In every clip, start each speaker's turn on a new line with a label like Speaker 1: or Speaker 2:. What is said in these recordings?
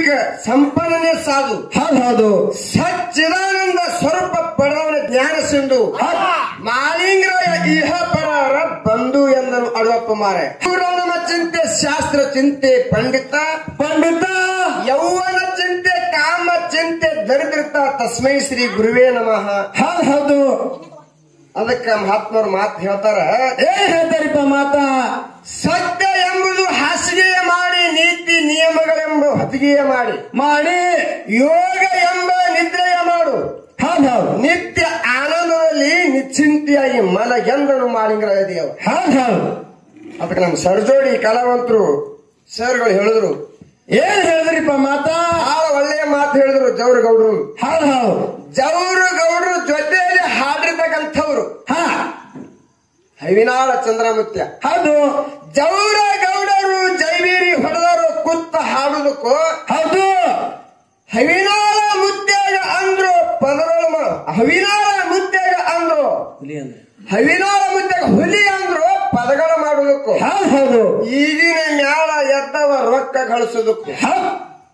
Speaker 1: ಲೌಕಿಕ ಸಂಪನ್ನನೇ ಸಾಧು
Speaker 2: ಹೌದು ಹೌದು
Speaker 1: ಸಚ್ಚಿದಾನಂದ ಸ್ವರೂಪ ಪಡೆದವನ ಜ್ಞಾನ ಸಿಂಧು ಮಾಲಿಂಗರಾಯ ಇಹ ಪರರ ಬಂಧು ಎಂದನು ಅಡವಪ್ಪ ಮಾರೆ ನಮ್ಮ ಚಿಂತೆ ಶಾಸ್ತ್ರ ಚಿಂತೆ ಪಂಡಿತ
Speaker 2: ಪಂಡಿತ
Speaker 1: ಯೌವನ ಚಿಂತೆ ಕಾಮ ಚಿಂತೆ ದರಿದ್ರತ ತಸ್ಮೈ ಶ್ರೀ ಗುರುವೇ ನಮಃ
Speaker 2: ಹೌದು ಹೌದು
Speaker 1: ಅದಕ್ಕೆ ಮಹಾತ್ಮರು ಮಾತು ಹೇಳ್ತಾರ
Speaker 2: ಏನ್ ಹೇಳ್ತಾರಿಪ್ಪ ಮಾತಾ
Speaker 1: ಸತ್ಯ ಎಂಬುದು ಹಾಸಿಗೆಯ ಮಾಡಿ ನೀತಿ ನಿಯಮಗಳೆಂಬ ಹೊತ್ತಿಗೆಯ ಮಾಡಿ
Speaker 2: ಮಾಡಿ
Speaker 1: ಯೋಗ ಎಂಬ ನಿದ್ರೆಯ ಮಾಡು
Speaker 2: ಹೌದು ಹೌದು
Speaker 1: ನಿತ್ಯ ಆನಂದದಲ್ಲಿ ನಿಶ್ಚಿಂತೆಯಾಗಿ ಮಲಗೆಂದನು ಮಾಲಿಂಗರಾಯ ದೇವ
Speaker 2: ಹೌದು ಹೌದು
Speaker 1: ಅದಕ್ಕೆ ನಮ್ಮ ಸರ್ಜೋಡಿ ಕಲಾವಂತರು ಸರ್ಗಳು ಹೇಳಿದ್ರು
Speaker 2: ಏನ್ ಹೇಳಿದ್ರಿಪ್ಪ ಮಾತಾ
Speaker 1: ಬಹಳ ಒಳ್ಳೆಯ ಮಾತು ಹೇಳಿದ್ರು ಜೌರು ಗೌಡ್ರು
Speaker 2: ಹೌದು ಹೌದು
Speaker 1: ಜೌರು ಗೌಡ್ರು ಜೊತೆಯಲ್ಲಿ ಹಾಡಿರ್ತಕ್ಕಂಥವ್ರು
Speaker 2: ಹಾ
Speaker 1: ಹವಿನಾಳ ಚಂದ್ರಮುತ್ಯ
Speaker 2: ಹೌದು
Speaker 1: ಜೌರ ಗೌಡರು ಜೈವೀರಿ ಹೊಡೆದರು ಕುತ್ತ ಹಾಡುದಕ್ಕೂ
Speaker 2: ಹೌದು
Speaker 1: ಹವಿನಾಳ ಮುತ್ಯಾಗ ಅಂದ್ರು ಪದಗಳು ಮ- ಹವಿನಾಳ ಮುತ್ಯಾಗ ಅಂದ್ರು ಹವಿನಾಳ ಮುತ್ಯಾಗ ಹುಲಿ ಅಂದ್ರು ಪದಗಳು ಮಾಡುವುದಕ್ಕೂ
Speaker 2: ಹೌದು ಹೌದು
Speaker 1: ಈಗಿನ ಮ್ಯಾಳ ಎದ್ದವ ರೊಕ್ಕ ಗಳಿಸುವುದಕ್ಕೂ
Speaker 2: ಹೌದು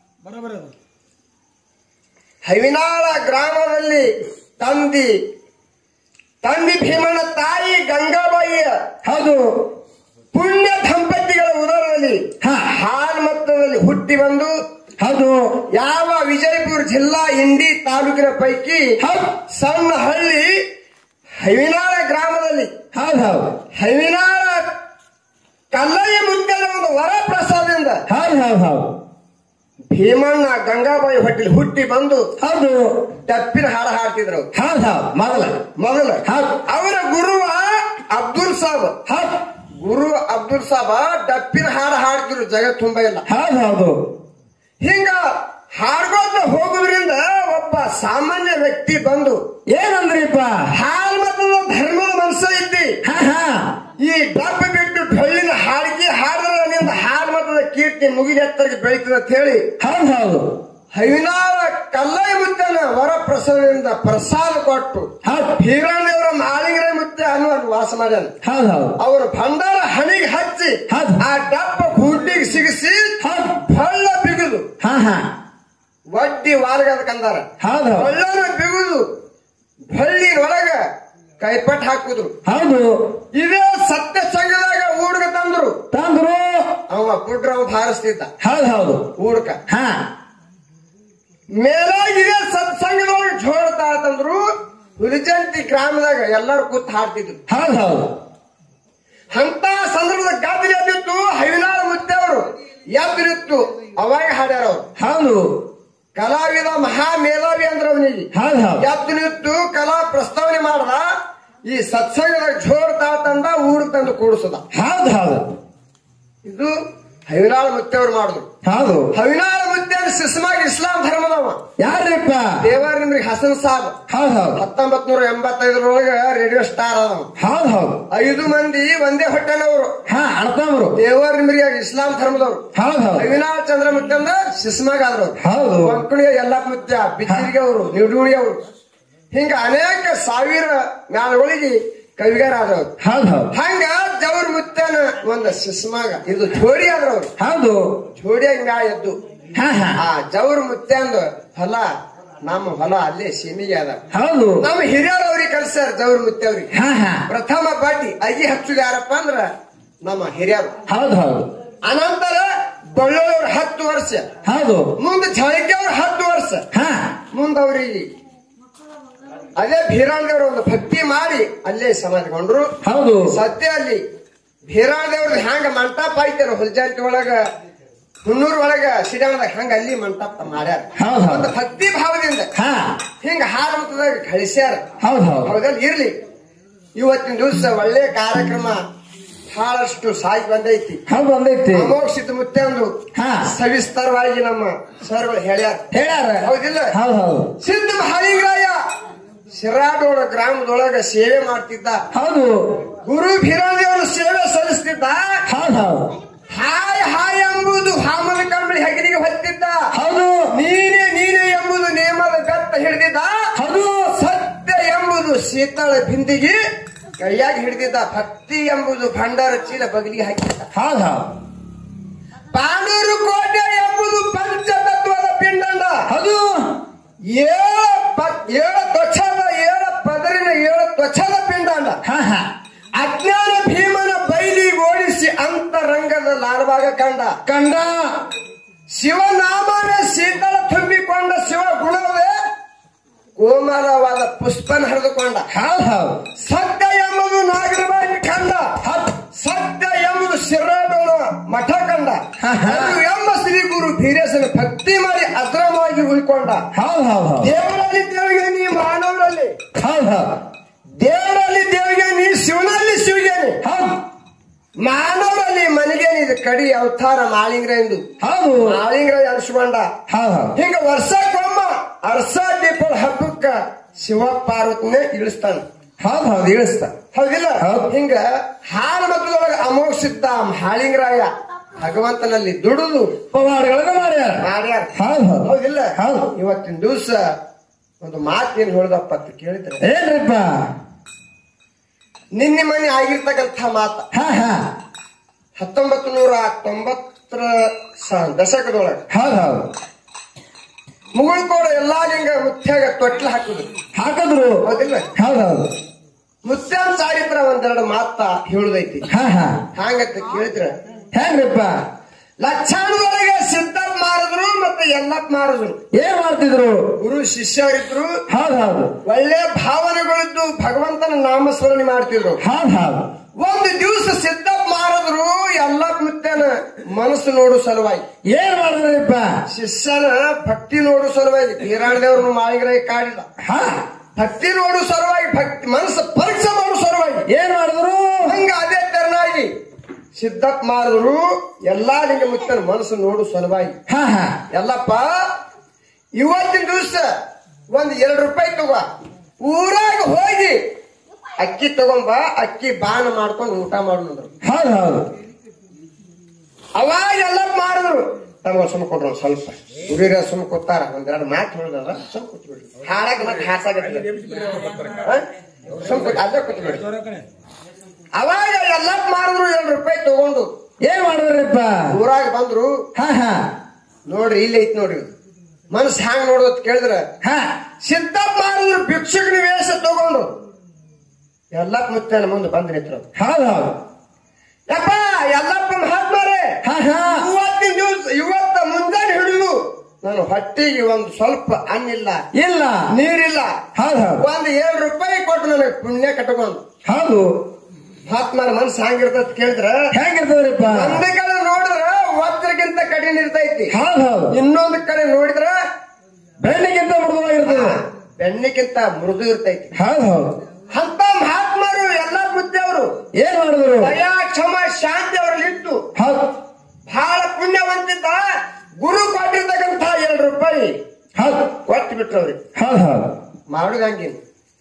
Speaker 1: ಹವಿನಾಳ ಗ್ರಾಮದಲ್ಲಿ ತಂದಿ ತಂದಿ ಭೀಮನ ತಾಯಿ ಗಂಗಾಬಾಯಿಯ
Speaker 2: ಹೌದು
Speaker 1: ಪುಣ್ಯ ದಂಪತಿಗಳ ಉದರದಲ್ಲಿ
Speaker 2: ಹಾ.
Speaker 1: ಹಾಲ್ಮತ್ತದಲ್ಲಿ ಹುಟ್ಟಿ ಬಂದು
Speaker 2: ಹೌದು
Speaker 1: ಯಾವ ವಿಜಯಪುರ ಜಿಲ್ಲಾ ಇಂಡಿ ತಾಲೂಕಿನ ಪೈಕಿ
Speaker 2: ಹೌದು
Speaker 1: ಸಣ್ಣ ಹಳ್ಳಿ ಹವಿನಾಳ ಗ್ರಾಮದಲ್ಲಿ
Speaker 2: ಹೌದು ಹೌದು
Speaker 1: ಹವಿನಾಳ ಕಲ್ಲಯ್ಯ ಮುದ್ದನ ಒಂದು ವರ ಪ್ರಸಾದದಿಂದ
Speaker 2: ಹೌದು ಹೌದು ಹೌದು
Speaker 1: ಭೀಮಣ್ಣ ಗಂಗಾಬಾಯಿ ಹೊಟ್ಟಿಲಿ ಹುಟ್ಟಿ ಬಂದು
Speaker 2: ಹೌದು
Speaker 1: ಡಪ್ಪಿನ ಹಾಡ ಹಾಡ್ತಿದ್ರು ಅವ್ರು.
Speaker 2: ಹೌದು ಹೌದು ಮೊದಲ
Speaker 1: ಮೊದಲ
Speaker 2: ಹೌದು.
Speaker 1: ಅವರ ಗುರುವ ಅಬ್ದುಲ್ ಸಾಬ್
Speaker 2: ಹೌದು
Speaker 1: ಗುರು ಅಬ್ದುಲ್ ಸಾಬ ಡಪ್ಪಿನ ಹಾಡ ಹಾಡ್ತಿದ್ರು ಜಗತ್ ತುಂಬ ಇಲ್ಲ
Speaker 2: ಹೌದು ಹೌದು
Speaker 1: ಹಿಂಗ ಹಾಡ್ಕೋತ ಹೋಗುದ್ರಿಂದ ಒಬ್ಬ ಸಾಮಾನ್ಯ ವ್ಯಕ್ತಿ ಬಂದು
Speaker 2: ಏನಂದ್ರಿಪ್ಪ
Speaker 1: ಹಾಲ್ ಮತದ ಧರ್ಮದ ಮನಸ್ಸ ಇದ್ದಿ
Speaker 2: ಹಾ ಹಾ
Speaker 1: ಈ ಡಬ್ಬ ಬಿಟ್ಟು ಡೊಳ್ಳಿನ ಹಾಡಿಗೆ ಹಾಡಿದ್ರೆ ನಿಂದ ಹಾಲ್ ಮತದ ಕೀರ್ತಿ ಮುಗಿದ ಎತ್ತರಿಗೆ ಬೆಳೀತದೆ ಅಂತ ಹೇಳಿ
Speaker 2: ಹೌದು ಹೌದು
Speaker 1: ಹೈನಾಳ ಕಲ್ಲೈ ಮುತ್ತನ ವರ ಪ್ರಸಾದದಿಂದ ಪ್ರಸಾದ ಕೊಟ್ಟು
Speaker 2: ಹೌದು
Speaker 1: ಹೀರಣ್ಣವರ ಮಾಳಿಂಗರ ಮುತ್ತೆ ಅನ್ನುವ ವಾಸ ಮಾಡ್ಯಾನ
Speaker 2: ಹೌದು ಹೌದು
Speaker 1: ಅವರ ಭಂಡಾರ ಹಣಿಗೆ ಹಚ್ಚಿ
Speaker 2: ಹೌದು.
Speaker 1: ಆ ಡಬ್ಬ ಗುಡ್ಡಿಗೆ ಸಿಗಿಸಿ
Speaker 2: ಹೌದು
Speaker 1: ಹಳ್ಳ ಬಿಗುದು
Speaker 2: ಹಾ ಹಾ
Speaker 1: ವಡ್ಡಿ ವಾರಗದ ಕಂದಾರ
Speaker 2: ಹೌದು ಹೌದು
Speaker 1: ಹಳ್ಳನ ಬಿಗುದು ಹಳ್ಳಿ ಒಳಗ ಕೈಪಟ್ ಹಾಕುದ್ರು
Speaker 2: ಹೌದು
Speaker 1: ಇದೇ ಸತ್ಯ ಸಂಘದಾಗ ಊಡ್ಕ ತಂದ್ರು
Speaker 2: ತಂದ್ರು
Speaker 1: ಅವ ಪುಡ್ರವ ಭಾರಿಸ್ತಿದ್ದ
Speaker 2: ಹೌದು ಹೌದು
Speaker 1: ಊಡ್ಕ
Speaker 2: ಹಾ
Speaker 1: ಮೇಲಾಗಿ ಇದೇ ಸತ್ಸಂಗದೊಳಗೆ ಜೋಡ್ತಾ ತಂದ್ರು ಹುಲಿಜಂತಿ ಗ್ರಾಮದಾಗ ಎಲ್ಲರೂ ಕೂತ್ ಹಾಡ್ತಿದ್ರು
Speaker 2: ಹೌದು ಹೌದು
Speaker 1: ಅಂತ ಸಂದರ್ಭದ ಗಾಬರಿ ಎದ್ದಿತ್ತು ಹೈನಾಳ ಮುತ್ತೇವರು ಎದ್ದಿತ್ತು ಅವಾಗ ಹಾಡ್ಯಾರ ಅವ್ರು
Speaker 2: ಹೌದು
Speaker 1: ಕಲಾವಿದ ಮಹಾ ಮೇಧಾವಿ ಅಂದ್ರ ಅವನಿಗೆ
Speaker 2: ಹೌದು ಹೌದು
Speaker 1: ಎದ್ದು ನಿಂತು ಕಲಾ ಪ್ರಸ್ತಾವನೆ ಮಾಡ್ದ ಈ ಸತ್ಸಂಗದಾಗ ಜೋರ್ ತಾತಂದ ಊರ್ ತಂದು ಕೂಡಿಸದ
Speaker 2: ಹೌದು ಹೌದು
Speaker 1: ಇದು ಹವಿನಾಳ ಮುತ್ತೇವ್ರು ಮಾಡಿದ್ರು
Speaker 2: ಹೌದು
Speaker 1: ಹವಿನಾಳ ಮುತ್ತೇವ್ರ ಸಿಸ್ಮಾಗ ಇಸ್ಲಾಂ ಧರ್ಮದವ
Speaker 2: ಯಾರ್ರಿಪ್ಪ
Speaker 1: ದೇವರ ನಿಮ್ರಿಗೆ ಹಸನ್ ಸಾಬ್
Speaker 2: ಹೌದು ಹೌದು
Speaker 1: ಹತ್ತೊಂಬತ್ ನೂರ ಎಂಬತ್ತೈದರೊಳಗ ರೇಡಿಯೋ ಸ್ಟಾರ್ ಅದಾವ
Speaker 2: ಹೌದು ಹೌದು
Speaker 1: ಐದು ಮಂದಿ ಒಂದೇ ಹೊಟ್ಟೆನವರು
Speaker 2: ಹಾ ಅಣ್ತಂಬ್ರು
Speaker 1: ದೇವರ ನಿಮ್ರಿಗೆ ಇಸ್ಲಾಂ ಧರ್ಮದವರು
Speaker 2: ಹೌದು ಹೌದು
Speaker 1: ಹವಿನಾಳ ಚಂದ್ರ ಮುತ್ತಂದ ಸಿಸ್ಮಾಗ ಆದ್ರು
Speaker 2: ಹೌದು
Speaker 1: ಕೊಂಕಣಿಯ ಎಲ್ಲ ಮುತ್ಯ ಬಿಚ್ಚಿರಿಗೆ ಅವರು ನಿಡುಣಿ ಅವರು ಹಿಂಗ ಅನೇಕ ಸಾವಿರ ಮ್ಯಾಲಗಳಿಗೆ ಕವಿಗಾರ ಆದವ್ರು
Speaker 2: ಹೌದು ಹೌದು
Speaker 1: ಹಂಗ ಜವ್ರ ಮುತ್ತನ ಒಂದು ಸಿಸ್ಮಾಗ ಇದು ಜೋಡಿ ಆದ್ರವ್ರು
Speaker 2: ಹೌದು
Speaker 1: ಜೋಡಿಯಾಗಿ ಮ್ಯಾಲ ಎದ್ದು
Speaker 2: ಹಾ ಹಾ
Speaker 1: ಆ ಜವ್ರ ಮುತ್ಯಂದು ಹೊಲ ನಮ್ಮ ಹೊಲ ಅಲ್ಲೇ ಸೀಮಿಗೆ ಅದ
Speaker 2: ಹೌದು
Speaker 1: ನಮ್ಮ ಹಿರಿಯರು ಅವ್ರಿಗೆ ಕಲ್ಸ್ಯಾರ ಜವ್ರ ಮುತ್ಯವ್ರಿಗೆ
Speaker 2: ಹಾ ಹಾ
Speaker 1: ಪ್ರಥಮ ಬಾಟಿ ಅಗಿ ಹಚ್ಚುದು ಯಾರಪ್ಪ ಅಂದ್ರ ನಮ್ಮ ಹಿರಿಯರು
Speaker 2: ಹೌದು ಹೌದು
Speaker 1: ಅನಂತರ ಬಳ್ಳೋಳವ್ರ ಹತ್ತು ವರ್ಷ
Speaker 2: ಹೌದು
Speaker 1: ಮುಂದೆ ಝಳಕೆ ಅವ್ರ ಹತ್ತು ವರ್ಷ
Speaker 2: ಹಾ
Speaker 1: ಮುಂದ ಅವ್ರಿಗೆ ಅದೇ ಭೀರಾಣದೇವ್ರ ಒಂದು ಭಕ್ತಿ ಮಾಡಿ ಅಲ್ಲೇ ಸಮಾಧಿಕೊಂಡ್ರು
Speaker 2: ಹೌದು
Speaker 1: ಸತ್ಯ ಅಲ್ಲಿ ಭೀರಾಣದೇವ್ರದ್ದು ಹ್ಯಾಂಗ ಮಂಟಪ ಐತಾರ ಹುಲ್ಜಾಂತಿ ಒಳಗ ಹುಣ್ಣೂರ್ ಒಳಗ ಸಿಡಾಣದಾಗ ಹಂಗ ಅಲ್ಲಿ ಮಂಟಪ ಮಾಡ್ಯಾರ
Speaker 2: ಹೌದ್ ಹೌದ್.
Speaker 1: ಒಂದು ಭಕ್ತಿ ಭಾವದಿಂದ
Speaker 2: ಹಾ
Speaker 1: ಹಿಂಗ ಹಾರ ಮತದಾಗ ಗಳಿಸ್ಯಾರ
Speaker 2: ಹೌದು ಹೌದು
Speaker 1: ಹೌದಲ್ಲ ಇರ್ಲಿ ಇವತ್ತಿನ ದಿವಸ ಒಳ್ಳೆ ಕಾರ್ಯಕ್ರಮ ಬಹಳಷ್ಟು ಸಾಗಿ ಬಂದೈತಿ
Speaker 2: ಹೌದು ಬಂದೈತಿ
Speaker 1: ಅಮೋಕ್ಷಿತ ಮುತ್ತೆಂದು
Speaker 2: ಹಾ
Speaker 1: ಸವಿಸ್ತರವಾಗಿ ನಮ್ಮ ಸರ್ಗಳು ಹೇಳ್ಯಾರ
Speaker 2: ಹೇಳ್ಯಾರ
Speaker 1: ಹೌದಿಲ್ಲ
Speaker 2: ಹೌದು ಹೌದು
Speaker 1: ಸಿದ್ಧ ಮಹಾಲಿಂಗರಾಯ ಶಿರಾಡೋಳ ಗ್ರಾಮದೊಳಗ ಸೇವೆ ಮಾಡ್ತಿದ್ದ
Speaker 2: ಹೌದು
Speaker 1: ಗುರು ಭೀರಾದೇವರು ಸೇವೆ ಸಲ್ಲಿಸ್ತಿದ್ದ
Speaker 2: ಹೌದು ಹೌದು
Speaker 1: ಹಾಯ್ ಹಾಯ್ ಎಂಬುದು ಹಾಮದ ಕಂಬಳಿ ಹೆಗಲಿಗೆ ಹೊತ್ತಿದ್ದ
Speaker 2: ಹೌದು
Speaker 1: ನೀನೇ ನೀನೇ ಎಂಬುದು ನೇಮದ ಬೆತ್ತ ಹಿಡಿದಿದ್ದ
Speaker 2: ಹೌದು
Speaker 1: ಸತ್ಯ ಎಂಬುದು ಶೀತಳ ಬಿಂದಿಗೆ ಕೈಯಾಗಿ ಹಿಡಿದಿದ್ದ ಭಕ್ತಿ ಎಂಬುದು ಭಂಡಾರ ಚೀಲ ಬಗಲಿಗೆ ಹಾಕಿದ್ದ
Speaker 2: ಹೌದು ಹೌದು
Speaker 1: ಪಾಂಡೂರು ಕೋಟೆ ಎಂಬುದು ಪಂಚತತ್ವದ ಏಳ ಪ- ಏಳ ತ್ವಚದ ಏಳ ಪದರಿನ ಏಳ ತ್ವಚದ ಪಿಂಡಾಂಡ
Speaker 2: ಹಾ ಹಾ
Speaker 1: ಅಜ್ಞಾನ ಭೀಮನ ಬೈಲಿ ಓಡಿಸಿ ಅಂತರಂಗದ ಲಾರ್ಭಾಗ ಕಂಡ
Speaker 2: ಕಂಡ
Speaker 1: ಶಿವನಾಮವೇ ಶೀತಳ ತುಂಬಿಕೊಂಡ ಶಿವ ಗುಣವೇ ಕೋಮಲವಾದ ಪುಷ್ಪನ ಹರಿದುಕೊಂಡ
Speaker 2: ಹೌದ್ ಹೌದ್
Speaker 1: ಸತ್ಯ ಎಂಬುದು ನಾಗರವಾಗಿ ಕಂಡ ಸತ್ಯ ಎಂಬುದು ಶಿರಬೇಣ ಮಠ ಕಂಡ ಅದು ಎಂಬ ಶ್ರೀ ಗುರು ಬೀರೇಶನ ಭಕ್ತಿ ಮಾಡಿ ಅದ್ರವಾಗಿ ಉಳ್ಕೊಂಡ
Speaker 2: ಹೌದ್ ಹೌದ್ ಹೌದ್
Speaker 1: ದೇವರಲ್ಲಿ ದೇವಿಗೆ ನೀ ಮಾನವರಲ್ಲಿ
Speaker 2: ಹೌದ್ ಹೌದ್
Speaker 1: ದೇವರಲ್ಲಿ ದೇವಿಗೆ ನೀ ಶಿವನಲ್ಲಿ ಶಿವಿಗೆ ನೀ
Speaker 2: ಹೌದ್
Speaker 1: ಮಾನವರಲ್ಲಿ ಮನೆಗೆ ಇದು ಕಡಿ ಅವತಾರ ಮಾಳಿಂಗ್ರ ಎಂದು
Speaker 2: ಹೌದು
Speaker 1: ಮಾಳಿಂಗ್ರ ಅನ್ಸ್ಕೊಂಡ
Speaker 2: ಹೌದ್ ಹೌದ್
Speaker 1: ಹಿಂಗ ವರ್ಷಕ್ಕೊಮ್ಮ ಅರ್ಸ ದೀಪದ ಹಬ್ಬಕ್ಕ ಶಿವ ಪಾರ್ವತಿನೇ ಇಳಿಸ್ತಾನ
Speaker 2: ಹೌದ್ ಹೌದ್ ಇಳಿಸ್ತ
Speaker 1: ಹೌದಿಲ್ಲ
Speaker 2: ಹೌದು.
Speaker 1: ಹಿಂಗ ಹಾಲು ಮತದೊಳಗ ಅಮೋಘಸಿದ್ದ ಹಾಳಿಂಗರಾಯ ಭಗವಂತನಲ್ಲಿ ದುಡಿದು
Speaker 2: ಪವಾಡಗಳನ್ನ ಮಾಡ್ಯಾರ
Speaker 1: ಮಾಡ್ಯಾರ
Speaker 2: ಹೌದ್ ಹೌದ್
Speaker 1: ಹೌದಿಲ್ಲ
Speaker 2: ಹೌದು.
Speaker 1: ಇವತ್ತಿನ ದಿವಸ ಒಂದು ಮಾತು ಏನ್ ಹೇಳ್ದಪ್ಪ ಅಂತ ಕೇಳಿದ್ರೆ
Speaker 2: ಏನ್ರಿಪ್ಪ
Speaker 1: ನಿನ್ನೆ ಮನೆ ಆಗಿರ್ತಕ್ಕಂಥ ಮಾತ
Speaker 2: ಹಾ ಹಾ
Speaker 1: ಹತ್ತೊಂಬತ್ತು ನೂರ ತೊಂಬತ್ತರ ಸ- ದಶಕದೊಳಗ
Speaker 2: ಹೌದ್ ಹೌದ್
Speaker 1: ಮುಗುಳ್ಕೋಡ ಎಲ್ಲಾ ಲಿಂಗ ಮುತ್ಯಾಗ ತೊಟ್ಲ ಹಾಕುದು
Speaker 2: ಹಾಕಿದ್ರು
Speaker 1: ಹೌದಿಲ್ಲ
Speaker 2: ಹೌದ್ ಹೌದು
Speaker 1: ಮುತ್ಯಾನ ಚಾರಿತ್ರ ಒಂದೆರಡು ಮಾತ ಹೇಳುದೈತಿ
Speaker 2: ಹಾ ಹಾ
Speaker 1: ಹಾಗಂತ ಕೇಳಿದ್ರೆ
Speaker 2: ಹೆಂಗ್ರಿಪ್ಪ
Speaker 1: ಲಕ್ಷಾಣದೊಳಗೆ ಸಿದ್ದಪ್ಪ ಮಾರಿದ್ರು ಮತ್ತೆ ಎಲ್ಲಪ್ಪ ಮಾರಿದ್ರು
Speaker 2: ಏನ್ ಮಾಡ್ತಿದ್ರು
Speaker 1: ಗುರು ಶಿಷ್ಯರಿದ್ರು
Speaker 2: ಹೌದ್ ಹೌದು
Speaker 1: ಒಳ್ಳೆ ಭಾವನೆಗಳಿದ್ದು ಭಗವಂತನ ನಾಮಸ್ಮರಣೆ ಮಾಡ್ತಿದ್ರು
Speaker 2: ಹೌದ್ ಹೌದು
Speaker 1: ಒಂದು ದಿವಸ ಸಿದ್ದಪ್ಪ ಮಾರಿದ್ರು ಎಲ್ಲಪ್ಪ ಮುತ್ತನ ಮನಸ್ಸು ನೋಡು ಸಲುವಾಗಿ
Speaker 2: ಏನ್ ಮಾಡಿದ್ರಿಪ್ಪ
Speaker 1: ಶಿಷ್ಯನ ಭಕ್ತಿ ನೋಡು ಸಲುವಾಗಿ ದೇವ್ರನ್ನು ಮಾಳಿಗರಾಗಿ ಕಾಡಿದ
Speaker 2: ಹಾ
Speaker 1: ಭಕ್ತಿ ನೋಡು ಸಲುವಾಗಿ ಭಕ್ತಿ ಮನಸ್ಸು ಪರೀಕ್ಷೆ ಮಾಡು ಸಲುವಾಗಿ
Speaker 2: ಏನ್ ಮಾಡಿದ್ರು
Speaker 1: ಹಂಗ ಅದೇ ತೆರನಾಗಿ ಸಿದ್ದಪ್ಪ ಮಾರಿದ್ರು ಎಲ್ಲಾ ಲಿಂಗ ಮುತ್ತನ ಮನಸ್ಸು ನೋಡು ಸಲುವಾಗಿ
Speaker 2: ಹಾ ಹಾ
Speaker 1: ಎಲ್ಲಪ್ಪ ಇವತ್ತಿನ ದಿವಸ ಒಂದ್ ಎರಡು ರೂಪಾಯಿ ತಗೋ ಊರಾಗ ಹೋಗಿ ಅಕ್ಕಿ ತಗೊಂಬ ಅಕ್ಕಿ ಬಾನ ಮಾಡ್ಕೊಂಡು ಊಟ ಮಾಡೋದ್ರು
Speaker 2: ಹೌದ್ ಹೌದು
Speaker 1: ಅವಾಗ ಎಲ್ಲ ಮಾಡಿದ್ರು ನಮ್ಗೆ ಸುಮ್ಮ ಕೊಡ್ರು ಒಂದ್ ಸ್ವಲ್ಪ ಹುಡುಗರ ಸುಮ್ಮ ಕೊತ್ತಾರ ಒಂದೆರಡು ಮಾತು ಹೇಳಿದ್ರ ಸುಮ್ ಕೂತ್ಬಿಡ್ರಿ ಹಾಳಾಗ ಮತ್ತೆ ಹಾಸಾಗತ್ತೆ ಸುಮ್ ಕೂತ್ ಅಲ್ಲೇ ಕೂತ್ಬಿಡ್ರಿ ಅವಾಗ ಎಲ್ಲ ಮಾಡಿದ್ರು ಎರಡು ರೂಪಾಯಿ ತಗೊಂಡು
Speaker 2: ಏನ್ ಮಾಡಿದ್ರಿಪ್ಪ
Speaker 1: ಊರಾಗ ಬಂದ್ರು
Speaker 2: ಹಾ ಹಾ
Speaker 1: ನೋಡ್ರಿ ಇಲ್ಲಿ ಐತಿ ನೋಡ್ರಿ ಮನಸ್ ಹ್ಯಾಂಗ್ ನೋಡೋದ್ ಕೇಳಿದ್ರ
Speaker 2: ಹಾ
Speaker 1: ಸಿದ್ದಪ್ಪ ಮಾಡಿದ್ರು ಭಿಕ್ಷುಕನ ವೇಷ ತಗೊಂಡು ಎಲ್ಲಪ್ಪ ಮುತ್ತನ ಮುಂದೆ ಬಂದ್ ನಿಂತ್ರು
Speaker 2: ಹೌದ್ ಹೌದು
Speaker 1: ಯಪ್ಪ ಎಲ್ಲಪ್ಪ ಮಹಾತ್ಮರೇ
Speaker 2: ಹಾ ಹಾ
Speaker 1: ಇವತ್ತಿನ ದಿವಸ ಇವತ್ತ ಮುಂಜಾನೆ ಹಿಡಿದು ನಾನು ಹೊಟ್ಟಿಗೆ ಒಂದು ಸ್ವಲ್ಪ ಅನ್ನಿಲ್ಲ
Speaker 2: ಇಲ್ಲ
Speaker 1: ನೀರಿಲ್ಲ
Speaker 2: ಹೌದ್ ಹೌದು
Speaker 1: ಒಂದ್ ಏಳು ರೂಪಾಯಿ ಕೊಟ್ಟು ನನಗೆ ಪುಣ್ಯ ಕಟ್ಕೊಂಡು
Speaker 2: ಹೌದು
Speaker 1: ಮಹಾತ್ಮನ ಮನಸ್ಸು ಹಂಗಿರ್ತದ ಕೇಳಿದ್ರ
Speaker 2: ಹೆಂಗಿರ್ತದ್ರಿಪ್ಪ
Speaker 1: ಒಂದ್ ಕಡೆ ನೋಡಿದ್ರ ಒತ್ತರಿಗಿಂತ ಕಠಿಣ ಇರ್ತೈತಿ
Speaker 2: ಹೌದ್ ಹೌದು
Speaker 1: ಇನ್ನೊಂದ್ ಕಡೆ ನೋಡಿದ್ರ
Speaker 2: ಬೆಳ್ಳಿಗಿಂತ ಮೃದುವಾಗಿರ್ತದೆ
Speaker 1: ಬೆನ್ನಿಗಿಂತ ಮೃದು ಇರ್ತೈತಿ
Speaker 2: ಹೌದ್ ಹೌದು
Speaker 1: ಅಂತ ಮಹಾತ್ಮರು ಎಲ್ಲ ಬುದ್ಧಿಯವರು
Speaker 2: ಏನ್ ಮಾಡಿದ್ರು
Speaker 1: ದಯಾ ಕ್ಷಮ ಶಾಂತಿ ಅವರಲ್ಲಿ ಇಟ್ಟು
Speaker 2: ಹೌದ್
Speaker 1: ಬಹಳ ಪುಣ್ಯವಂತಿದ್ದ ಗುರು ಕೊಟ್ಟಿರ್ತಕ್ಕಂಥ ಎರಡು ರೂಪಾಯಿ
Speaker 2: ಹೌದ್
Speaker 1: ಕೊಟ್ಟು ಬಿಟ್ರು ಅವ್ರಿಗೆ
Speaker 2: ಹೌದ್ ಹೌದು
Speaker 1: ಮಾಡುದಂಗಿಲ್ಲ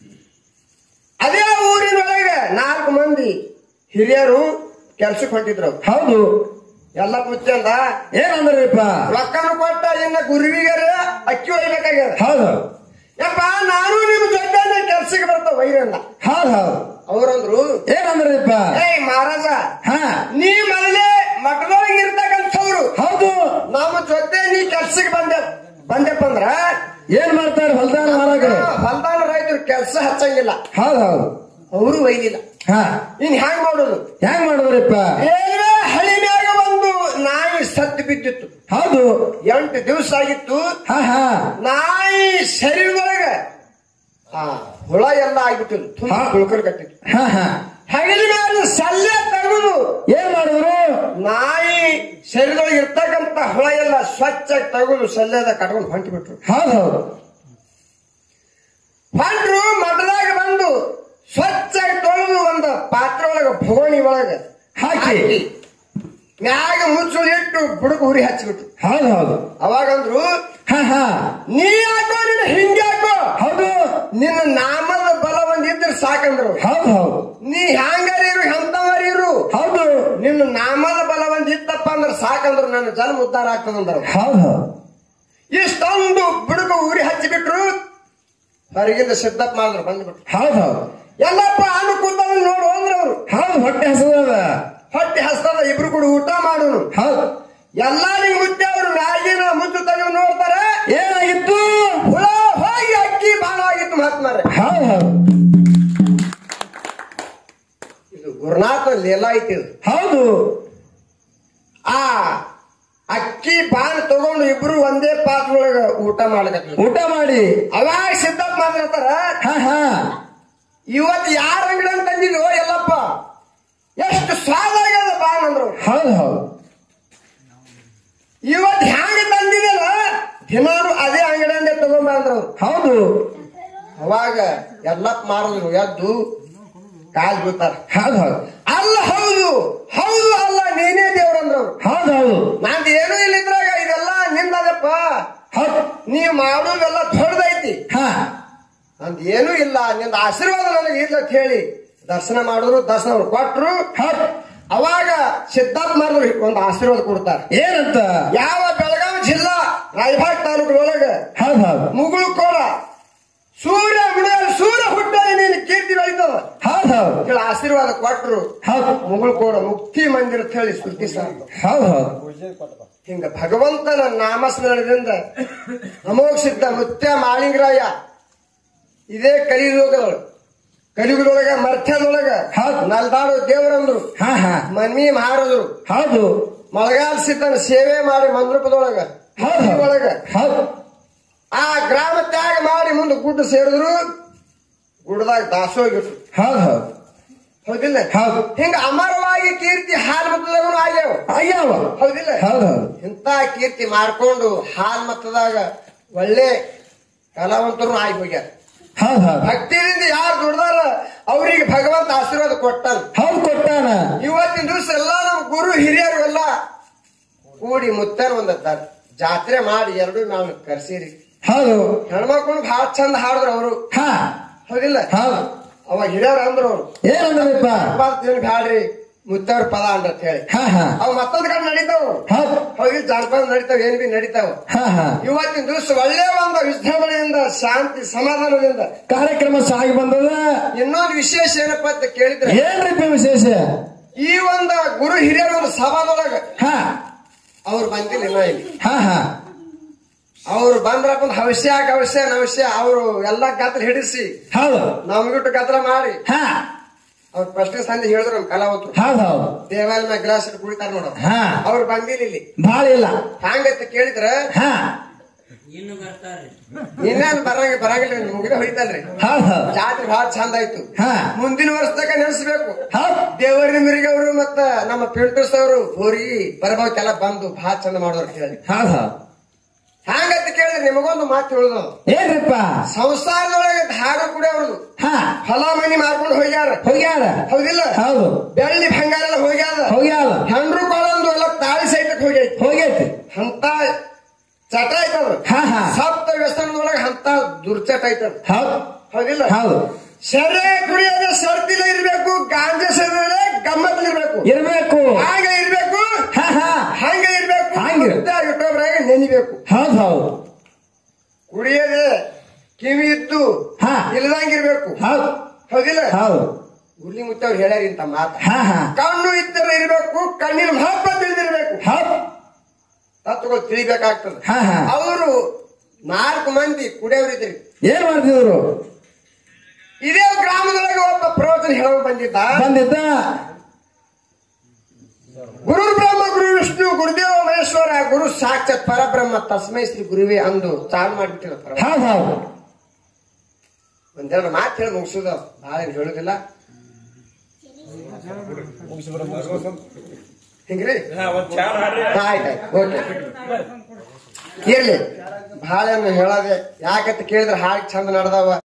Speaker 1: ಅದೇ ಊರಿನೊಳಗೆ ನಾಲ್ಕು ಮಂದಿ ಹಿರಿಯರು ಕೆಲ್ಸಕ್ಕೆ ಹೊಂಟಿದ್ರು ಅವ್ರು.
Speaker 2: ಹೌದು
Speaker 1: ಎಲ್ಲ ಮುಚ್ಚಂದ
Speaker 2: ಏನಂದ್ರಿಪ್ಪ
Speaker 1: ರೊಕ್ಕನು ಕೊಟ್ಟ ಇನ್ನ ಗುರುವಿಗರ ಅಕ್ಕಿ ಒಯ್ಬೇಕಾಗ್ಯದ
Speaker 2: ಹೌದು
Speaker 1: ಯಪ್ಪ ನಾನು ನಿಮ್ ಜೊತೆ ಕೆಲ್ಸಕ್ಕೆ ಬರ್ತಾವ ವೈರಣ್ಣ
Speaker 2: ಹೌದ್ ಹೌದು
Speaker 1: ಅವ್ರಂದ್ರು
Speaker 2: ಏನಂದ್ರಿಪ್ಪ
Speaker 1: ಏಯ್ ಮಹಾರಾಜ
Speaker 2: ಹಾ
Speaker 1: ನೀ ಮೊದಲೇ ಮಠದೊಳಗೆ ಇರ್ತಕ್ಕಂಥವ್ರು
Speaker 2: ಹೌದು
Speaker 1: ನಮ್ಮ ಜೊತೆ ನೀ ಕೆಲ್ಸಕ್ಕೆ ಬಂದೆ ಬಂದೆಪ್ಪ ಅಂದ್ರ
Speaker 2: ಏನ್ ಮಾಡ್ತಾರೆ ಹೊಲ್ದಾನ ಮಾಲಕರು
Speaker 1: ಹೊಲ್ದಾನ ರೈತರು ಕೆಲ್ಸ ಹಚ್ಚಂಗಿಲ್ಲ
Speaker 2: ಹೌದ್ ಹೌದು
Speaker 1: ಅವರು ಒಯ್ದಿಲ್ಲ
Speaker 2: ಹಾ
Speaker 1: ಇನ್ ಹ್ಯಾಂಗ್ ಮಾಡೋದು
Speaker 2: ಹೆಂಗ್ ಮಾಡಿದ್ರಿಪ್ಪ
Speaker 1: ರೈಲ್ವೆ ಹಳಿ ಮ್ಯಾಗ ಒಂದು ನಾಯಿ ಸತ್ತು ಬಿದ್ದಿತ್ತು
Speaker 2: ಹೌದು
Speaker 1: ಎಂಟು ದಿವಸ ಆಗಿತ್ತು
Speaker 2: ಹಾ ಹಾ
Speaker 1: ನಾಯಿ ಶರೀರದೊಳಗ ಆ ಹುಳ ಎಲ್ಲ ಆಗ್ಬಿಟ್ಟಿದ್ದು ತುಂಬ
Speaker 2: ಹಾ.
Speaker 1: ಕುಳ್ಕರ್ ಕಟ್ಟಿತ್ತು
Speaker 2: ಹಾ ಹಾ
Speaker 1: ಹಗಲಿ ಮ್ಯಾಲ ಸಲ್ಲೆ ತೆಗೆದು
Speaker 2: ಏನ್ ಮಾಡಿದ್ರು
Speaker 1: ನಾಯಿ ಶರೀರದೊಳಗೆ ಇರ್ತಕ್ಕಂತ ಹುಳ ಎಲ್ಲ ಸ್ವಚ್ಛ ತೆಗೆದು ಸಲ್ಲೆದ ಕಟ್ಕೊಂಡು ಹೊಂಟಿ ಬಿಟ್ರು
Speaker 2: ಹೌದ್ ಹೌದು
Speaker 1: ಹೊಂಟ್ರು ಮಠದಾಗ ಬಂದು ಸ್ವಚ್ಛ ತೊಳೆದು ಒಂದು ಪಾತ್ರೆ ಒಳಗ ಭಗೋಣಿ ಒಳಗ
Speaker 2: ಹಾಕಿ.
Speaker 1: ಮ್ಯಾಗ ಮುಚ್ಚುಳು ಇಟ್ಟು ಬುಡಕ್ ಉರಿ ಹಚ್ಚಿಬಿಟ್ರು
Speaker 2: ಹೌದ್ ಹೌದು
Speaker 1: ಅವಾಗಂದ್ರು
Speaker 2: ಹಾ ಹಾ
Speaker 1: ನೀ ಯಾಕೋ ನಿನ್ನ ಹಿಂಗೆ ಯಾಕೋ
Speaker 2: ಹೌದು
Speaker 1: ನಿನ್ನ ನಾಮದ ಬಲ ಒಂದ್ ಇದ್ರೆ ಸಾಕಂದ್ರು
Speaker 2: ಹೌದ್ ಹೌದು
Speaker 1: ನೀ ಹ್ಯಾಂಗಾರ ಇರು ಎಂತವರ್ ಇರು
Speaker 2: ಹೌದು
Speaker 1: ನಿನ್ನ ನಾಮದ ಬಲ ಒಂದ್ ಇತ್ತಪ್ಪ ಅಂದ್ರೆ ಸಾಕಂದ್ರು ನನ್ನ ಜನ್ಮ ಉದ್ಧಾರ ಆಗ್ತದಂದ್ರು
Speaker 2: ಹೌದ್ ಹೌದು
Speaker 1: ಇಷ್ಟೊಂದು ಬುಡುಗು ಉರಿ ಹಚ್ಚಿಬಿಟ್ರು ಹೊರಗಿಂದ ಸಿದ್ದಪ್ಪ ಮಾಡಿದ್ರು ಬಂದ್ಬಿಟ್ರು
Speaker 2: ಹೌದ್ ಹೌದು
Speaker 1: ಎಲ್ಲಪ್ಪ ಅನು ಕೂತವನ್ ನೋಡು ಅಂದ್ರ ಅವ್ರು
Speaker 2: ಹೌದು ಹೊಟ್ಟೆ ಹಸದ
Speaker 1: ಹೊಟ್ಟೆ ಹಸ್ತದ ಇಬ್ರು ಕೂಡ ಊಟ ಮಾಡೋನು
Speaker 2: ಹೌದು
Speaker 1: ಎಲ್ಲಾ ನಿಂಗ್ ಮುತ್ತೆ ಅವರು ಮ್ಯಾಗಿನ ಮುದ್ದು ತೆಗೆದು ನೋಡ್ತಾರೆ
Speaker 2: ಏನಾಗಿತ್ತು
Speaker 1: ಹುಳ ಲೇಲ ಐತಿ ಇದು.
Speaker 2: ಹೌದು
Speaker 1: ಆ ಅಕ್ಕಿ ಬಾನ್ ತಗೊಂಡು ಇಬ್ರು ಒಂದೇ ಪಾತ್ರ ಒಳಗ ಊಟ ಮಾಡ್ಬೇಕು
Speaker 2: ಊಟ ಮಾಡಿ
Speaker 1: ಅವಾಗ ಸಿದ್ಧಪ್ಪ ಮಾಡಿರ್ತಾರ
Speaker 2: ಹಾ ಹಾ
Speaker 1: ಇವತ್ತು ಯಾರ ಅಂಗಡಿ ತಂದಿದ್ವು ಎಲ್ಲಪ್ಪ ಎಷ್ಟು ಸ್ವಾದ ಆಗ್ಯದ ಬಾನ್ ಅಂದ್ರು
Speaker 2: ಹೌದು ಹೌದು
Speaker 1: ಇವತ್ತು ಹ್ಯಾಂಗ ತಂದಿದಲ್ಲ ದಿನಾನು ಅದೇ ಅಂಗಡಿಯಿಂದ ತಗೊಂಡ್ಬಂದ್ರು
Speaker 2: ಹೌದು
Speaker 1: ಅವಾಗ ಎಲ್ಲಪ್ಪ ಮಾರಿದ್ರು ಎದ್ದು ಕಾಲ್ ಬೀಳ್ತಾರ
Speaker 2: ಹೌದು ಹೌದು
Speaker 1: ಅಲ್ಲ ಹೌದು ಹೌದು ಅಲ್ಲ ನೀನೇ ದೇವ್ರಂದ್ರು
Speaker 2: ಹೌದು ಹೌದು
Speaker 1: ನಂದು ಏನೂ ಇಲ್ಲಿದ್ರಾಗ ಇದೆಲ್ಲ ನಿಂದದಪ್ಪ
Speaker 2: ಹೌದು
Speaker 1: ನೀವ್ ಮಾಡೋದೆಲ್ಲ ದೊಡ್ಡದೈತಿ
Speaker 2: ಹಾ
Speaker 1: ನಂದು ಏನೂ ಇಲ್ಲ ನಿಂದ ಆಶೀರ್ವಾದ ನನಗೆ ಇಲ್ಲ ಅಂತ ಹೇಳಿ ದರ್ಶನ ಮಾಡಿದ್ರು ದರ್ಶನ ಅವ್ರು ಕೊಟ್ರು
Speaker 2: ಹೌದು
Speaker 1: ಅವಾಗ ಸಿದ್ಧಾರ್ಥ ಮಾಡಿದ್ರು ಒಂದು ಆಶೀರ್ವಾದ ಕೊಡ್ತಾರೆ
Speaker 2: ಏನಂತ
Speaker 1: ಯಾವ ಬೆಳಗಾವಿ ಜಿಲ್ಲಾ ರಾಯಭಾಗ್ ತಾಲೂಕು ಒಳಗ
Speaker 2: ಹೌದು ಹೌದು
Speaker 1: ಮುಗುಳು ಕೋಡ ಸೂರ್ಯ ಮುಡಿಯಲು ಸೂರ್ಯ ಹುಟ್ಟಲಿ ನೀನು ಕೀರ್ತಿ ಬೆಳೀತದ
Speaker 2: ಹೌದು ಹೌದು
Speaker 1: ಹೇಳಿ ಆಶೀರ್ವಾದ ಕೊಟ್ರು
Speaker 2: ಹೌದು
Speaker 1: ಮುಗುಳು ಕೋಡ ಮುಕ್ತಿ ಮಂದಿರ ಅಂತ ಹೇಳಿ ಸ್ತುತಿ ಸಾರ್ದು
Speaker 2: ಹೌದು ಹೌದು
Speaker 1: ಹಿಂಗ ಭಗವಂತನ ನಾಮಸ್ಮರಣದಿಂದ ಅಮೋಘ ಸಿದ್ಧ ಮುತ್ಯ ಮಾಳಿಂಗರಾಯ ಇದೇ ಕಲಿಯುಗದೊಳಗ ಕಲಿಯುಗದೊಳಗ ಮರ್ಥ್ಯದೊಳಗ
Speaker 2: ಹೌದು.
Speaker 1: ನಲ್ದಾಡು ದೇವರಂದ್ರು
Speaker 2: ಹಾ ಹಾ
Speaker 1: ಮನ್ನಿ ಮಾರದ್ರು
Speaker 2: ಹೌದು
Speaker 1: ಮಳಗಾಲ ಸಿದ್ಧನ ಸೇವೆ ಮಾಡಿ ಮಂದ್ರಪದೊಳಗ
Speaker 2: ಹೌದು
Speaker 1: ಒಳಗ
Speaker 2: ಹೌದು
Speaker 1: ಆ ಗ್ರಾಮ ತ್ಯಾಗ ಮಾಡಿ ಮುಂದೆ ಗುಡ್ಡ ಸೇರಿದ್ರು ಗುಡ್ಡದಾಗ ದಾಸೋಗಿಟ್ರು
Speaker 2: ಹೌದು ಹೌದು
Speaker 1: ಹೌದಿಲ್ಲ
Speaker 2: ಹೌದು
Speaker 1: ಹಿಂಗ ಅಮರವಾಗಿ ಕೀರ್ತಿ ಹಾಲ್ ಮತದಾಗೂ ಆಗ್ಯಾವ
Speaker 2: ಅಯ್ಯವ
Speaker 1: ಹೌದಿಲ್ಲ
Speaker 2: ಹೌದು ಹೌದು
Speaker 1: ಇಂತ ಕೀರ್ತಿ ಮಾಡ್ಕೊಂಡು ಹಾಲ್ ಮತದಾಗ ಒಳ್ಳೆ ಕಲಾವಂತರು ಆಗಿ ಹೋಗ್ಯಾರ
Speaker 2: ಹೌದು ಹೌದು
Speaker 1: ಭಕ್ತಿಯಿಂದ ಯಾರು ದುಡ್ದಾರ ಅವ್ರಿಗೆ ಭಗವಂತ ಆಶೀರ್ವಾದ ಕೊಟ್ಟಾನ
Speaker 2: ಹೌದು ಕೊಟ್ಟಾನ
Speaker 1: ಇವತ್ತಿನ ದಿವಸ ಎಲ್ಲಾ ನಮ್ಮ ಗುರು ಹಿರಿಯರು ಎಲ್ಲ ಕೂಡಿ ಮುತ್ತರ್ ಒಂದ ಜಾತ್ರೆ ಮಾಡಿ ಎರಡು ನಾವು ಕರ್ಸಿರಿ
Speaker 2: ಹೌದು
Speaker 1: ಹೆಣ್ಮಕ್ಳು ಬಹಳ ಚಂದ ಹಾಡಿದ್ರು ಅವರು
Speaker 2: ಹಾ
Speaker 1: ಹೌದಿಲ್ಲ
Speaker 2: ಹೌದು
Speaker 1: ಅವಾಗ ಹಿರಿಯರು ಅಂದ್ರು ಅವ್ರು
Speaker 2: ಏನಂದ್ರಪ್ಪ
Speaker 1: ಏನು ಬ್ಯಾಡ್ರಿ ಮುತ್ತವ್ರ ಪದ ಅಂತ ಹೇಳಿ
Speaker 2: ಹಾ ಹಾ
Speaker 1: ಅವ್ ಮತ್ತೊಂದ್ ಕಡೆ ನಡೀತಾವ
Speaker 2: ಹೌದು
Speaker 1: ಹೌದಿಲ್ಲ ಜಾನಪದ ನಡೀತಾವ ಏನ್ ಬಿ ನಡೀತಾವ
Speaker 2: ಹಾ ಹಾ
Speaker 1: ಇವತ್ತಿನ ದಿವಸ ಒಳ್ಳೆ ಒಂದು ವಿಜೃಂಭಣೆಯಿಂದ ಶಾಂತಿ ಸಮಾಧಾನದಿಂದ
Speaker 2: ಕಾರ್ಯಕ್ರಮ ಸಾಗಿ ಬಂದದ
Speaker 1: ಇನ್ನೊಂದು ವಿಶೇಷ ಏನಪ್ಪಾ ಅಂತ ಕೇಳಿದ್ರೆ
Speaker 2: ಏನ್ರಿಪ್ಪ ವಿಶೇಷ
Speaker 1: ಈ ಒಂದು ಗುರು ಹಿರಿಯರ ಒಂದು ಸಭಾದೊಳಗ
Speaker 2: ಹಾ
Speaker 1: ಅವ್ರು ಬಂದಿಲ್ಲ ಇನ್ನ ಇಲ್ಲಿ
Speaker 2: ಹಾ ಹಾ
Speaker 1: ಅವ್ರು ಬಂದ್ರಪ್ಪ ಒಂದು ಹವಶ್ಯ ಗವಶ್ಯ ನವಶ್ಯ ಅವರು ಎಲ್ಲಾ ಗದ್ದಲ ಹಿಡಿಸಿ
Speaker 2: ಹೌದು
Speaker 1: ನಮ್ಗಿಟ್ಟು ಗದ್ದಲ ಮಾಡಿ
Speaker 2: ಹಾ
Speaker 1: ಅವ್ರ ಪ್ರಶ್ನೆ ಸಂಧಿ ಹೇಳಿದ್ರು ನಮ್ ಕಲಾವಂತರು
Speaker 2: ಹೌದು ಹೌದು
Speaker 1: ದೇವಾಲಯ ಮ್ಯಾಗ ಗ್ಲಾಸ್ ಇಟ್ಟು ಕುಡಿತಾರ ನೋಡ
Speaker 2: ಹಾ
Speaker 1: ಅವ್ರು ಬಂದಿಲ್ಲ ಇಲ್ಲಿ
Speaker 2: ಭಾಳ ಇಲ್ಲ
Speaker 1: ಹಂಗಂತ ಕೇಳಿದ್ರ
Speaker 2: ಹಾ
Speaker 3: ಇನ್ನು ಬರ್ತಾರೆ
Speaker 1: ಇನ್ನೇನ್ ಬರಂಗ ಬರಂಗಿಲ್ಲ ಮುಗಿದ ಹೊಡಿತಲ್ರಿ
Speaker 2: ಹೌದು ಹೌದು
Speaker 1: ಜಾತ್ರೆ ಬಹಳ ಚಂದ ಆಯ್ತು
Speaker 2: ಹಾ
Speaker 1: ಮುಂದಿನ ವರ್ಷದಾಗ ನೆನೆಸ್ಬೇಕು
Speaker 2: ಹೌದು
Speaker 1: ದೇವರ ಮಿರಿಗೆ ಅವರು ಮತ್ತ ನಮ್ಮ ಪಿಲ್ಟರ್ಸ್ ಅವರು ಹೋರಿಗೆ ಬರಬಹುದೆಲ್ಲ ಬಂದು ಬಹಳ ಚಂದ ಮಾಡೋರು ಅಂತ ಹೇಳಿ
Speaker 2: ಹೌದು ಹೌದು
Speaker 1: ಹಂಗಂತ ಕೇಳಿದ್ರೆ ನಿಮಗೊಂದು ಮಾತು ಹೇಳುದು
Speaker 2: ಏನ್ರಿಪ್ಪ
Speaker 1: ಸಂಸಾರದೊಳಗೆ ಧಾರ ಕೂಡ ಅವ್ರದ್ದು
Speaker 2: ಹಾ
Speaker 1: ಹೊಲ ಮನಿ ಮಾರ್ಕೊಂಡು ಹೋಗ್ಯಾರ
Speaker 2: ಹೋಗ್ಯಾರ
Speaker 1: ಹೌದಿಲ್ಲ
Speaker 2: ಹೌದು
Speaker 1: ಬೆಳ್ಳಿ ಬಂಗಾರ ಎಲ್ಲ ಹೋಗ್ಯಾದ
Speaker 2: ಹೋಗ್ಯಾರ
Speaker 1: ಹೆಂಡ್ರು ಕೊಳಂದು ಎಲ್ಲ ತಾಳಿ ಸೈತಕ್ ಹೋಗೈತಿ
Speaker 2: ಹೋಗೈತಿ
Speaker 1: ಅಂತ ಚಟ ಐತದ
Speaker 2: ಹಾ ಹಾ
Speaker 1: ಸಪ್ತ ವ್ಯಸನದೊಳಗೆ ಅಂತ ದುರ್ಚಟ ಐತದ
Speaker 2: ಹೌದು
Speaker 1: ಹೌದಿಲ್ಲ
Speaker 2: ಹೌದು
Speaker 1: ಸೆರೆ ಕುಡಿಯೋದು ಸರ್ದಿಲ್ಲ ಇರ್ಬೇಕು ಗಾಂಜಾ ಸೇರಿದ್ರೆ ಗಮ್ಮತ್ತಲ್ಲಿರ್ಬೇಕು
Speaker 2: ಇರ್ಬೇಕು
Speaker 1: ಹಾಗೆ ಇರ್ಬೇಕು
Speaker 2: ಹಾ ಹಾ
Speaker 1: ಹಂಗೆ ಇರ್ಬೇಕು
Speaker 2: ಹಂಗೆ.
Speaker 1: ಇಟ್ಟೊಬ್ರಾಗ ನೆನಿಬೇಕು
Speaker 2: ಹೌದು ಹೌದು
Speaker 1: ಕುಡಿಯೋದೆ ಕಿವಿ ಇದ್ದು
Speaker 2: ಹಾ.
Speaker 1: ಇಲ್ದಂಗಿರ್ಬೇಕು
Speaker 2: ಹೌದು
Speaker 1: ಹೌದಿಲ್ಲ
Speaker 2: ಹೌದು
Speaker 1: ಗುರ್ಲಿ ಮುತ್ತವ್ರು ಹೇಳ್ಯಾರ ಇಂತ ಮಾತ
Speaker 2: ಹಾ ಹಾ
Speaker 1: ಕಣ್ಣು ಇದ್ದರೆ ಇರ್ಬೇಕು ಕಣ್ಣಿನ ಮಹತ್ವ ತಿಳಿದಿರ್ಬೇಕು
Speaker 2: ಹೌದು
Speaker 1: ತತ್ವಗಳು ತಿಳಿಬೇಕಾಗ್ತದೆ
Speaker 2: ಹಾ, ಹಾ.
Speaker 1: ಅವರು ನಾಲ್ಕು ಮಂದಿ ಕುಡಿಯೋರಿದ್ರಿ
Speaker 2: ಏನ್ ಮಾಡ್ತಿದ್ರು
Speaker 1: ಇದೇ ಗ್ರಾಮದೊಳಗೆ ಒಬ್ಬ ಪ್ರವಚನ ಹೇಳೋ ಬಂದಿದ್ದ
Speaker 2: ಬಂದಿದ್ದ
Speaker 1: ಗುರು ಬ್ರಹ್ಮ ಗುರು ವಿಷ್ಣು ಗುರುದೇವ ಮಹೇಶ್ವರ ಗುರು ಸಾಕ್ಷಾತ್ ಪರಬ್ರಹ್ಮ ತಸ್ಮೈ ಶ್ರೀ ಗುರುವೇ ಅಂದು ಚಾಲು ಮಾಡಿಬಿಟ್ಟಿರ
Speaker 2: ಹೌದು ಹೌದು
Speaker 1: ಒಂದೆರಡು ಮಾತು ಹೇಳಿ ಮುಗಿಸುದ ಬಹಳ ಏನ್ ಹೇಳುದಿಲ್ಲ ಹಿಂಗ್ರಿ ಆಯ್ತಾಯ್ತು ಓಕೆ ಇರ್ಲಿ ಬಹಳ ಏನು ಹೇಳೋದೆ ಯಾಕಂತ ಕೇಳಿದ್ರೆ ಹಾಗೆ ಚಂದ ನಡೆದವ